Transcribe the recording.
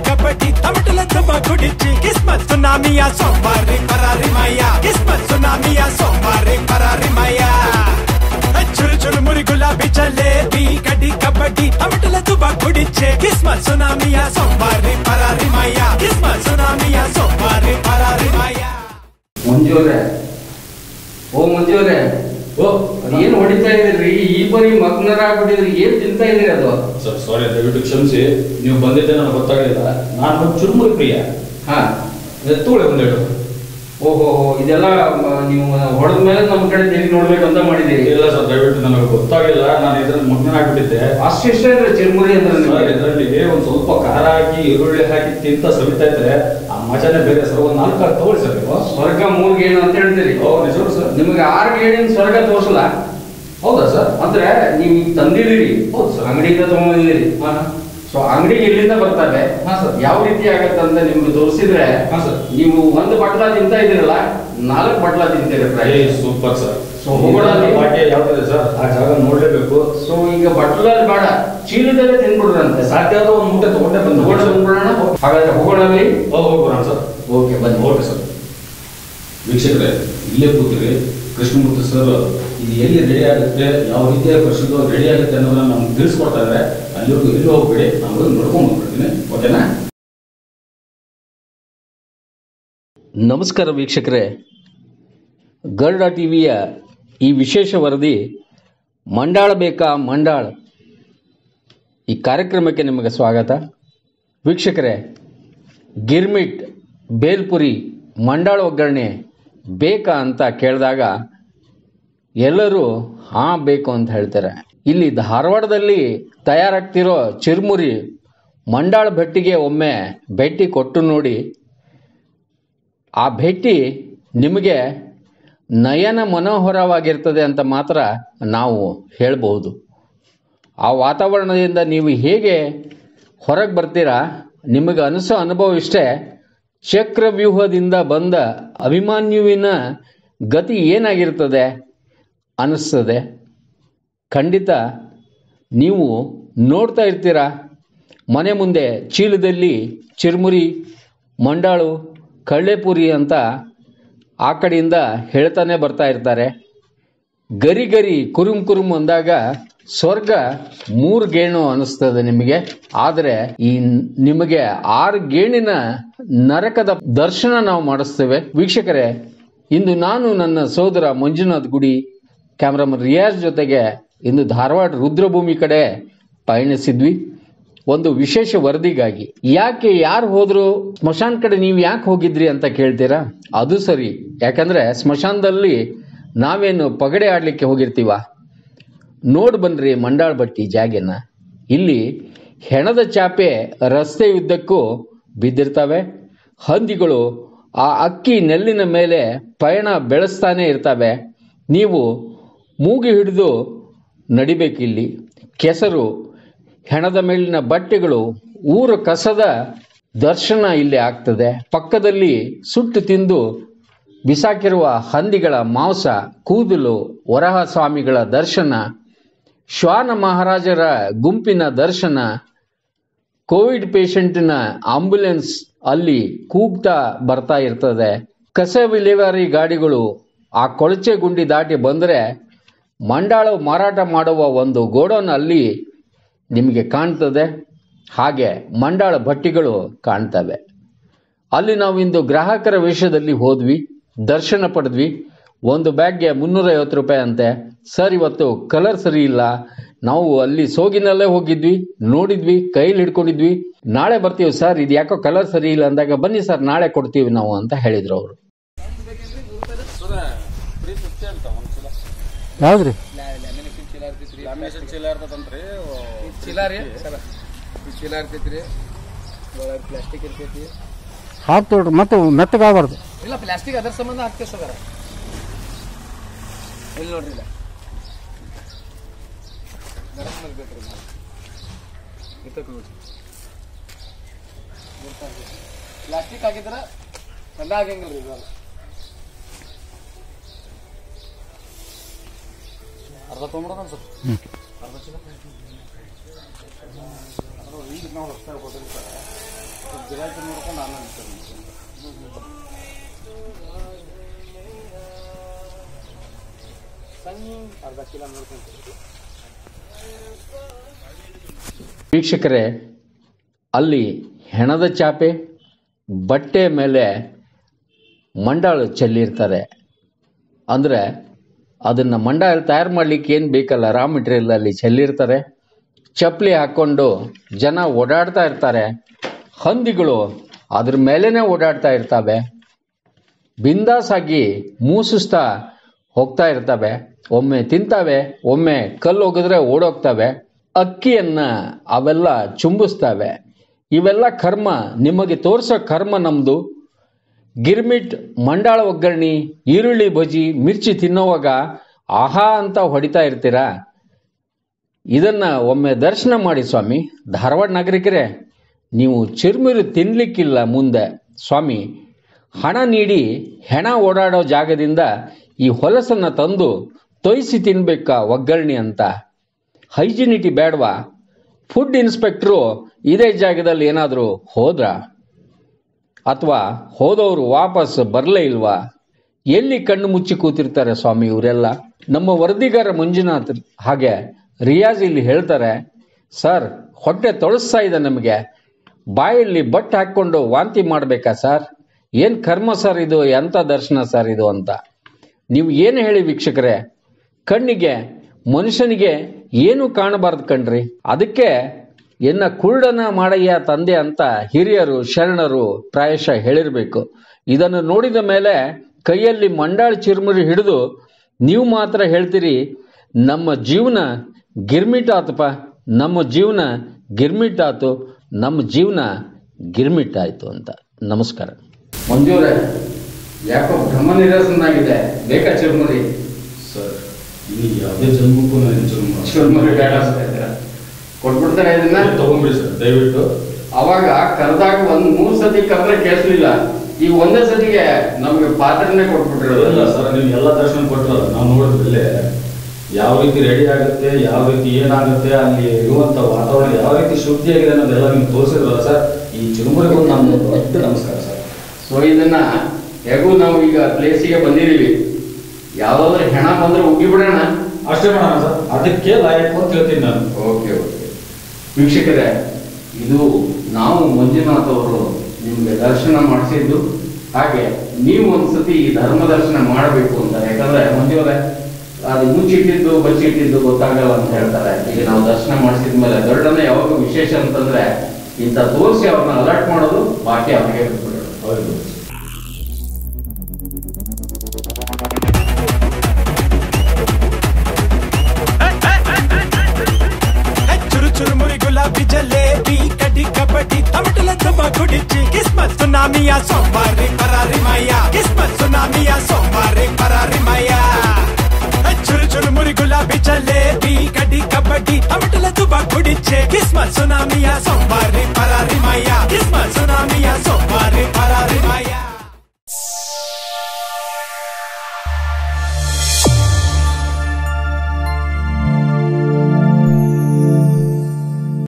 ಕಬಡ್ಡಿ ತಮಟಲ ತುಂಬ ಕುಡಿಚಿ ಕಿಸ್ಮತ್ ಸುನಾಮಿಯ ಸೋಮಾರಿ ಪರಾರಿ ಮಯ್ಯ ಕಿಸ್ಮತ್ ಸುನಾಮಿಯ ಸೋಮಾರಿ ಪರಾರಿ ಮಯ್ಯ ಚುರು ಚುರು ಮುರಿ ಗುಲಾಬಿ ಜಲೇಬಿ ಕಡ್ಡಿ ಕಬಡ್ಡಿ ತಮಟಲ ತುಂಬ ಕುಡಿಚೆ ಕಿಸ್ಮತ್ ಸುನಾಮಿಯ ಸೋಮಾರಿ ಪರಾರಿ ಮಯ್ಯ ಕಿಸ್ಮತ್ ಸುನಾಮಿಯ ಸೋಮಾರಿ ಪರಾರಿ ಮಯ್ಯ ಮಂಜೂರೇ ಓ ಮಂಜೂರೇ ಓ ಏನ್ ಹೊಡಿತಾ ಇದೀರಿ ಈ ಬರೀ ಮಗ್ನರ ಆಗ್ಬಿಟ್ಟಿದ್ರಿ ಏನ್ ತಿಂತಾ ಇದೀರಿ ಅದು ಸರ್ ಸಾರಿ ದಯವಿಟ್ಟು ಕ್ಷಮಿಸಿ ನೀವು ಬಂದಿದ್ದೆ ನನಗೆ ಗೊತ್ತಾಗಲಿಲ್ಲ ನಾನು ಚುರುಮುರಿ ಪ್ರಿಯ ಹಾ ಎತ್ತುಗಳೇ ಒಂದೆರಡು ಓಹೋ ಇದೆಲ್ಲ ಮ- ನೀವು ಹೊಡೆದ ಮೇಲೆ ನಮ್ಮ ಕಡೆ ತಿರುಗಿ ನೋಡ್ಬೇಕು ಅಂತ ಮಾಡಿದೀರಿ ಇಲ್ಲ ಸರ್ ದಯವಿಟ್ಟು ನನಗೆ ಗೊತ್ತಾಗಿಲ್ಲ ನಾನು ಇದ್ರಲ್ಲಿ ಮಗ್ನಾಗ್ಬಿಟ್ಟಿದ್ದೆ ಅಷ್ಟಿಷ್ಟ ಇದ್ರೆ ಚಿರ್ಮುರಿ ಅಂದ್ರೆ ಸರ್ ನಿಮಗೆ ಇದರಲ್ಲಿ ಒಂದು ಸ್ವಲ್ಪ ಖಾರ ಹಾಕಿ ಈರುಳ್ಳಿ ಹಾಕಿ ತಿಂತ ಸವಿತಾ ಇದ್ರೆ ಆ ಮಜಾನೇ ಬೇರೆ ಸರ್ ಒಂದು ನಾಲ್ಕು ಕಾಲು ತಗೊಳ್ಳಿ ಸರ್ ನೀವು ಸ್ವರ್ಗ ಮೂರ್ ಗೇಣು ಅಂತ ಹೇಳ್ತೀರಿ ಓ ನಿಜರು ಸರ್ ನಿಮಗೆ ಆರು ಗೇಣಿನ ಸ್ವರ್ಗ ತೋರ್ಸಲ್ಲ ಹೌದಾ ಸರ್ ಅಂದ್ರೆ ನೀವು ಈಗ ತಂದಿದ್ದೀರಿ ಹೌದು ಸರ್. ಅಂಗಡಿಯಿಂದ ತಗೊಂಡಿದ್ದೀರಿ ಹಾ ಸೊ ಅಂಗಡಿಗೆ ಇಲ್ಲಿಂದ ಬರ್ತವೆ ಹಾ, ಸರ್. ಯಾವ ರೀತಿ ಆಗತ್ತಂತ ನಿಮ್ಗೆ ತೋರಿಸಿದ್ರೆ ಹಾ, ಸರ್. ನೀವು ಒಂದು ಬಟ್ಲ ತಿಂತಾ ಇದೀರಲ್ಲ ನಾಲ್ಕು ಬಟ್ಲ ತಿಂತೀರಿ ಏ ಫ್ರೈ ಸೂಪರ್ ಸರ್ So, ಹೋಗೋಣ ಅಲ್ಲಿ? ಪಾಠ್ಯ ಯಾವ್ದಿದೆ ಸರ್ ಆ ಜಾಗ ನೋಡ್ಲೇಬೇಕು ಸೊ ಈಗ ಬಟ್ಲಲ್ಲಿ ಬೇಡ ಚೀಲದಲ್ಲೇ ತಿನ್ಬಿಡ್ರಂತೆ ಸಾಧ್ಯ ಆದ್ರೆ ಒಂದು ಮೂಟೆ ತಗೊಂಡೇ ಬಂದು ತಗೊಂಡು ಬಂದ್ಬಿಡೋಣ ಹಾಗಾದ್ರೆ ಹೋಗೋಣ ಅಲ್ಲಿ ಹೋಗ್ಬಿಡೋಣ ಸರ್ ಓಕೆ ಬನ್ನಿ ಓಕೆ ಸರ್ ವೀಕ್ಷಕರೇ ಇಲ್ಲೇ ಕೂತಿರಿ ಕೃಷ್ಣಮೂರ್ತಿ ಸರ್ ಇದು ಎಲ್ಲಿ ರೆಡಿ ಆಗುತ್ತೆ ಯಾವ ರೀತಿಯಾಗಿ ಪರಿಶುದ್ಧ ರೆಡಿ ಆಗುತ್ತೆ ಅನ್ನೋದನ್ನ ನಮ್ಗೆ ತಿಳಿಸ್ಕೊಡ್ತಾ ಇದ್ದಾರೆ ಅಲ್ಲಿವರೆಗೂ ಎಲ್ಲಿ ಹೋಗ್ಬೇಡಿ ನಾವು ನೋಡ್ಕೊಂಡ್ ಬಂದ್ಬಿಡ್ತೀನಿ ಓಕೆನಾ ನಮಸ್ಕಾರ ವೀಕ್ಷಕರೇ ಗರುಡ ಟಿವಿಯ ಈ ವಿಶೇಷ ವರದಿ ಮಂಡಾಳ ಬೇಕಾ ಮಂಡಾಳ ಈ ಕಾರ್ಯಕ್ರಮಕ್ಕೆ ನಿಮಗೆ ಸ್ವಾಗತ ವೀಕ್ಷಕರೇ ಗಿರ್ಮಿಟ್ ಬೇಲ್ಪುರಿ ಮಂಡಾಳ ಒಗ್ಗರಣೆ ಬೇಕಾ ಅಂತ ಕೇಳಿದಾಗ ಎಲ್ಲರೂ ಹಾಂ ಬೇಕು ಅಂತ ಹೇಳ್ತಾರೆ ಇಲ್ಲಿ ಧಾರವಾಡದಲ್ಲಿ ತಯಾರಾಗ್ತಿರೋ ಚಿರುಮುರಿ ಮಂಡಾಳ ಭಟ್ಟಿಗೆ ಒಮ್ಮೆ ಭೇಟಿ ಕೊಟ್ಟು ನೋಡಿ ಆ ಭೇಟಿ ನಿಮಗೆ ನಯನ ಮನೋಹರವಾಗಿರ್ತದೆ ಅಂತ ಮಾತ್ರ ನಾವು ಹೇಳ್ಬೋದು ಆ ವಾತಾವರಣದಿಂದ ನೀವು ಹೇಗೆ ಹೊರಗೆ ಬರ್ತೀರಾ ನಿಮಗೆ ಅನಿಸೋ ಅನುಭವ ಇಷ್ಟೇ ಚಕ್ರವ್ಯೂಹದಿಂದ ಬಂದ ಅಭಿಮನ್ಯುವಿನ ಗತಿ ಏನಾಗಿರ್ತದೆ ಅನ್ನಿಸ್ತದೆ ಖಂಡಿತ ನೀವು ನೋಡ್ತಾ ಇರ್ತೀರಾ ಮನೆ ಮುಂದೆ ಚೀಲದಲ್ಲಿ ಚಿರುಮುರಿ ಮಂಡಾಳು ಕಳ್ಳೆಪುರಿ ಅಂತ ಆ ಕಡೆಯಿಂದ ಹೇಳ್ತಾನೆ ಬರ್ತಾ ಇರ್ತಾರೆ ಗರಿ ಗರಿ ಕುರುಮ್ ಕುರುಮ್ ಅಂದಾಗ ಸ್ವರ್ಗ ಮೂರು ಗೇಣು ಅನಿಸ್ತದೆ ನಿಮಗೆ ಆದರೆ ಈ ನಿಮಗೆ ಆರು ಗೇಣಿನ ನರಕದ ದರ್ಶನ ನಾವು ಮಾಡಿಸ್ತೇವೆ ವೀಕ್ಷಕರೇ ಇಂದು ನಾನು ನನ್ನ ಸೋದರ ಮಂಜುನಾಥ್ ಗುಡಿ ಕ್ಯಾಮ್ರಾಮನ್ ರಿಯಾಜ್ ಜೊತೆಗೆ ಇಂದು ಧಾರವಾಡ ರುದ್ರಭೂಮಿ ಕಡೆ ಪಯಣಿಸಿದ್ವಿ ಒಂದು ವಿಶೇಷ ವರದಿಗಾಗಿ ಯಾಕೆ ಯಾರು ಹೋದ್ರು ಸ್ಮಶಾನ ಕಡೆ ನೀವು ಯಾಕೆ ಹೋಗಿದ್ರಿ ಅಂತ ಕೇಳ್ತೀರಾ ಅದು ಸರಿ ಯಾಕಂದ್ರೆ ಸ್ಮಶಾನದಲ್ಲಿ ನಾವೇನು ಪಗಡೆ ಆಡ್ಲಿಕ್ಕೆ ಹೋಗಿರ್ತೀವ ನೋಡ್ ಬನ್ರಿ ಮಂಡಾಳ್ ಬಟ್ಟಿ ಜಾಗೆನ ಇಲ್ಲಿ ಹೆಣದ ಚಾಪೆ ರಸ್ತೆಯುದ್ದಕ್ಕೂ ಬಿದ್ದಿರ್ತವೆ ಹಂದಿಗಳು ಆ ಅಕ್ಕಿ ನೆಲ್ಲಿನ ಮೇಲೆ ಪಯಣ ಬೆಳೆಸ್ತಾನೆ ಇರ್ತವೆ ನೀವು ಮೂಗಿ ಹಿಡಿದು ನಡಿಬೇಕಿಲ್ಲಿ ಕೆಸರು ಹೆಣದ ಮೇಲಿನ ಬಟ್ಟೆಗಳು ಊರ ಕಸದ ದರ್ಶನ ಇಲ್ಲಿ ಆಗ್ತದೆ ಪಕ್ಕದಲ್ಲಿ ಸುಟ್ಟು ತಿಂದು ಬಿಸಾಕಿರುವ ಹಂದಿಗಳ ಮಾಂಸ ಕೂದಲು ವರಹ ಸ್ವಾಮಿಗಳ ದರ್ಶನ ಶ್ವಾನ ಮಹಾರಾಜರ ಗುಂಪಿನ ದರ್ಶನ ಕೋವಿಡ್ ಪೇಷಂಟಿನ ಆಂಬ್ಯುಲೆನ್ಸ್ ಅಲ್ಲಿ ಕೂಗ್ತಾ ಬರ್ತಾ ಇರ್ತದೆ ಕಸ ವಿಲೇವಾರಿ ಗಾಡಿಗಳು ಆ ಕೊಳಚೆ ಗುಂಡಿ ದಾಟಿ ಬಂದರೆ ಮಂಡಾಳು ಮಾರಾಟ ಮಾಡುವ ಒಂದು ಗೋಡೌನ್ ಅಲ್ಲಿ ನಿಮಗೆ ಕಾಣ್ತದೆ ಹಾಗೆ ಮಂಡಾಳ ಭಟ್ಟಿಗಳು ಕಾಣ್ತವೆ ಅಲ್ಲಿ ನಾವು ಇಂದು ಗ್ರಾಹಕರ ವೇಷದಲ್ಲಿ ಹೋದ್ವಿ ದರ್ಶನ ಪಡೆದ್ವಿ ಒಂದು ಬ್ಯಾಗ್ಗೆ ಮುನ್ನೂರೈವತ್ತು ರೂಪಾಯಿ ಅಂತೆ ಸರ್ ಇವತ್ತು ಕಲರ್ ಸರಿ ಇಲ್ಲ ನಾವು ಅಲ್ಲಿ ಸೋಗಿನಲ್ಲೇ ಹೋಗಿದ್ವಿ ನೋಡಿದ್ವಿ ಕೈಲಿ ಹಿಡ್ಕೊಂಡಿದ್ವಿ ನಾಳೆ ಬರ್ತೀವಿ ಸರ್ ಇದು ಯಾಕೋ ಕಲರ್ ಸರಿ ಇಲ್ಲ ಅಂದಾಗ ಬನ್ನಿ ಸರ್ ನಾಳೆ ಕೊಡ್ತೀವಿ ನಾವು ಅಂತ ಹೇಳಿದ್ರು ಅವರು ಯಾವ್ದ್ರಿ ಚೀಲ ರೀ ಸರ ಈ ಚೀಲ ಇರ್ತೈತ್ರಿ ಒಳಗೆ ಪ್ಲಾಸ್ಟಿಕ್ ಇರ್ತೈತಿ ಹಾಕ್ತೋಡ್ರಿ ಮತ್ತೆ ಮೆತ್ತಗಾಗಬಾರ್ದು ಇಲ್ಲ ಪ್ಲಾಸ್ಟಿಕ್ ಅದರ ಸಂಬಂಧ ಹಾಕ್ತೇವೆ ಸರ್ ಇಲ್ಲಿ ನೋಡ್ರಿ ಇಲ್ಲ ಗರಂ ಮೇಲೆ ಬೇಕ್ರಿ ಮಾಲ್. ಇರ್ತೈತಿ ನೋಡ್ರಿ ಪ್ಲಾಸ್ಟಿಕ್ ಹಾಕಿದ್ರ ಎಲ್ಲ ಆಗಂಗಿಲ್ಲ ರೀ ಇವಾಗ ಅರ್ಧ ತೊಗೊಂಬಿಡೋಣ ಸರ್ ಅರ್ಧ ಚೀಲ ಅರ್ಧ ಈಗ ನಾವು ಹೊಸ್ದಾಗಿ ಕೊಟ್ಟಿಲ್ಲ ಸರ್ ಗಿರಾಕಿ ನೋಡ್ಕೊಂಡು ಆನಂದ ಸಣ್ಣ ಅರ್ಧ ಕಿಲೋ ನೋಡ್ಕೊಂತೀವಿ ವೀಕ್ಷಕರೇ ಅಲ್ಲಿ ಹೆಣದ ಚಾಪೆ ಬಟ್ಟೆ ಮೇಲೆ ಮಂಡಾಳು ಚೆಲ್ಲಿರ್ತಾರೆ ಅಂದರೆ ಅದನ್ನು ಮಂಡಾಳು ತಯಾರು ಮಾಡಲಿಕ್ಕೆ ಏನು ಬೇಕಲ್ಲ ರಾ ಮೆಟೀರಿಯಲ್ ಅಲ್ಲಿ ಚೆಲ್ಲಿರ್ತಾರೆ ಚಪ್ಪಲಿ ಹಾಕ್ಕೊಂಡು ಜನ ಓಡಾಡ್ತಾ ಇರ್ತಾರೆ ಹಂದಿಗಳು ಅದ್ರ ಮೇಲೇ ಓಡಾಡ್ತಾ ಇರ್ತವೆ ಬಿಂದಾಸಾಗಿ ಮೂಸಿಸ್ತಾ ಹೋಗ್ತಾ ಇರ್ತವೆ ಒಮ್ಮೆ ತಿಂತವೆ ಒಮ್ಮೆ ಕಲ್ಲು ಹೋಗಿದ್ರೆ ಓಡೋಗ್ತವೆ ಅಕ್ಕಿಯನ್ನ ಅವೆಲ್ಲ ಚುಂಬಿಸ್ತವೆ ಇವೆಲ್ಲ ಕರ್ಮ ನಿಮಗೆ ತೋರಿಸೋ ಕರ್ಮ ನಮ್ಮದು ಗಿರ್ಮಿಟ್ ಮಂಡಾಳ ಒಗ್ಗರಣೆ ಈರುಳ್ಳಿ ಬಜಿ ಮಿರ್ಚಿ ತಿನ್ನೋವಾಗ ಆಹಾ ಅಂತ ಹೊಡಿತಾ ಇರ್ತೀರಾ ಇದನ್ನ ಒಮ್ಮೆ ದರ್ಶನ ಮಾಡಿ ಸ್ವಾಮಿ ಧಾರವಾಡ ನಾಗರಿಕರೇ ನೀವು ಚಿರುಮಿರು ತಿನ್ಲಿಕ್ಕಿಲ್ಲ ಮುಂದೆ ಸ್ವಾಮಿ ಹಣ ನೀಡಿ ಹೆಣ ಓಡಾಡೋ ಜಾಗದಿಂದ ಈ ಹೊಲಸನ್ನ ತಂದು ತೊಯ್ಸಿ ತಿನ್ಬೇಕಾ ಒಗ್ಗರಣೆ ಅಂತ ಹೈಜಿನಿಟಿ ಬೇಡವಾ ಫುಡ್ ಇನ್ಸ್ಪೆಕ್ಟ್ರು ಇದೇ ಜಾಗದಲ್ಲಿ ಏನಾದರೂ ಹೋದ್ರಾ ಅಥವಾ ಹೋದವರು ವಾಪಸ್ ಬರಲೇ ಇಲ್ವಾ ಎಲ್ಲಿ ಕಣ್ಣು ಮುಚ್ಚಿ ಕೂತಿರ್ತಾರೆ ಸ್ವಾಮಿ ಇವರೆಲ್ಲ ನಮ್ಮ ವರದಿಗಾರ ಮಂಜುನಾಥ್ ಹಾಗೆ ರಿಯಾಜ್ ಇಲ್ಲಿ ಹೇಳ್ತಾರೆ ಸರ್ ಹೊಟ್ಟೆ ತೊಳಸ್ತಾ ಇದೆ ನಮಗೆ ಬಾಯಲ್ಲಿ ಬಟ್ಟೆ ಹಾಕ್ಕೊಂಡು ವಾಂತಿ ಮಾಡಬೇಕಾ ಸರ್ ಏನು ಕರ್ಮ ಸರ್ ಇದು ಎಂಥ ದರ್ಶನ ಸರ್ ಇದು ಅಂತ ನೀವು ಏನು ಹೇಳಿ ವೀಕ್ಷಕರೇ ಕಣ್ಣಿಗೆ ಮನುಷ್ಯನಿಗೆ ಏನು ಕಾಣಬಾರ್ದು ಕಣ್ರಿ ಅದಕ್ಕೆ ಎನ್ನ ಕುರುಡನ ಮಾಡಯ್ಯ ತಂದೆ ಅಂತ ಹಿರಿಯರು ಶರಣರು ಪ್ರಾಯಶಃ ಹೇಳಿರಬೇಕು ಇದನ್ನು ನೋಡಿದ ಮೇಲೆ ಕೈಯಲ್ಲಿ ಮಂಡಾಳ ಚಿರುಮುರಿ ಹಿಡಿದು ನೀವು ಮಾತ್ರ ಹೇಳ್ತೀರಿ ನಮ್ಮ ಜೀವನ ಗಿರ್ಮಿಟ್ ಆತಪ್ಪ ನಮ್ಮ ಜೀವನ ಗಿರ್ಮಿಟ್ ಆತು ನಮ್ಮ ಜೀವನ ಗಿರ್ಮಿಟ್ ಆಯ್ತು ಅಂತ ನಮಸ್ಕಾರ ಮಂಜೂರೇ ಯಾಕೋ ಭ್ರಮ ನಿರಸನಾಗಿದೆ ಬೇಕಾ ಚಿರುಮುರಿ ಸರ್ ಇಲ್ಲಿ ಯಾವುದೇ ಜನ್ಮಕ್ಕೂ ನನಗೆ ಜನ್ಮ ಚಿರುಮುರಿ ಬೇಡ ಅಂತ ಇದ್ದೀರಾ ಕೊಟ್ಬಿಡ್ತಾರೆ ಇದನ್ನ ತಗೊಂಬಿಡಿ ಸರ್ ದಯವಿಟ್ಟು ಅವಾಗ ಕರೆದಾಗ ಒಂದ್ ಮೂರ್ ಸತಿ ಕರೆದ್ರೆ ಕೇಳಿಸ್ಲಿಲ್ಲ ಈಗ ಒಂದೇ ಸತಿಗೆ ನಮ್ಗೆ ಪಾತ್ರನೇ ಇಲ್ಲ ಕೊಟ್ಬಿಟ್ಟಿರೋದು ಸರ್ ನೀವು ಎಲ್ಲ ದರ್ಶನ ಕೊಟ್ಟರಲ್ಲ ನಾವು ನೋಡಿದ್ರಲ್ಲೇ ಯಾವ ರೀತಿ ರೆಡಿ ಆಗುತ್ತೆ ಯಾವ ರೀತಿ ಏನಾಗುತ್ತೆ ಅಲ್ಲಿ ಇರುವಂತ ವಾತಾವರಣ ಯಾವ ರೀತಿ ಶುದ್ಧಿಯಾಗಿದೆ ಅನ್ನೋದೆಲ್ಲ ನಿಮ್ಗೆ ತೋರಿಸಿದ್ರಲ್ಲ ಸರ್ ಈ ಚಿರುಮುರಿಗೂ ನಮ್ಮ ದೊಡ್ಡ ನಮಸ್ಕಾರ ಸರ್ ಸೊ ಇದನ್ನ ಹೇಗೂ ನಾವು ಈಗ ಪ್ಲೇಸಿಗೆ ಬಂದಿದೀವಿ ಯಾವ್ದಾದ್ರು ಹೆಣ ಬಂದ್ರೆ ಉಗ್ಗಿ ಬಿಡೋಣ ಅಷ್ಟೇ ಮಾಡೋಣ ಸರ್ ಅದಕ್ಕೆ ಲಾಯಕ್ ಅಂತ ಹೇಳ್ತೀನಿ ನಾನು ಓಕೆ ಓಕೆ ವೀಕ್ಷಕರೇ ಇದು ನಾವು ಮಂಜುನಾಥ್ ಅವರು ನಿಮ್ಗೆ ದರ್ಶನ ಮಾಡಿಸಿದ್ದು ಹಾಗೆ ನೀವು ಒಂದ್ಸತಿ ಈ ಧರ್ಮ ದರ್ಶನ ಮಾಡಬೇಕು ಅಂತ ಯಾಕಂದ್ರೆ ಮಂಜುವರೇ ಅದು ಮುಚ್ಚಿಟ್ಟಿದ್ದು ಬಚ್ಚಿಟ್ಟಿದ್ದು ಗೊತ್ತಾಗಲ್ಲ ಅಂತ ಹೇಳ್ತಾರೆ ಈಗ ನಾವು ದರ್ಶನ ಮಾಡಿಸಿದ್ಮೇಲೆ ದೊಡ್ಡನೇ ಯಾವಾಗ ವಿಶೇಷ ಅಂತಂದ್ರೆ ಇಂಥ ತೋರಿಸಿ ಅವ್ರನ್ನ ಅಲರ್ಟ್ ಮಾಡೋದು ಬಾಕಿ ಅವ್ರಿಗೆ ಬಿಟ್ಬಿಡೋದು ಹೌದು ಚುರು ಚುರು ಮುರಿ ಗುಲಾಬಿ ಜಲೇಬಿ ಕಡಿ ಕಬಡ್ಡಿ ತಮಟಲ ತುಂಬ ಕುಡಿಚಿ ಕಿಸ್ಮತ್ ಸುನಾಮಿಯ ಸೋಮಾರಿ ಪರಾರಿ ಮಯ್ಯ ಕಿಸ್ಮತ್ ಸುನಾಮಿಯ ಸೋಮಾರಿ ಪರಾರಿ ಮಯ್ಯ ಚುರು ಚುರು ಮುರಿ ಗುಲಾಬಿ ಜಲೇಬಿ ಕಡಿ ಕಬಡ್ಡಿ ತಮಟಲ ತುಂಬ ಕುಡಿಚೆ ಕಿಸ್ಮತ್ ಸುನಾಮಿಯ ಸೋಮಾರಿ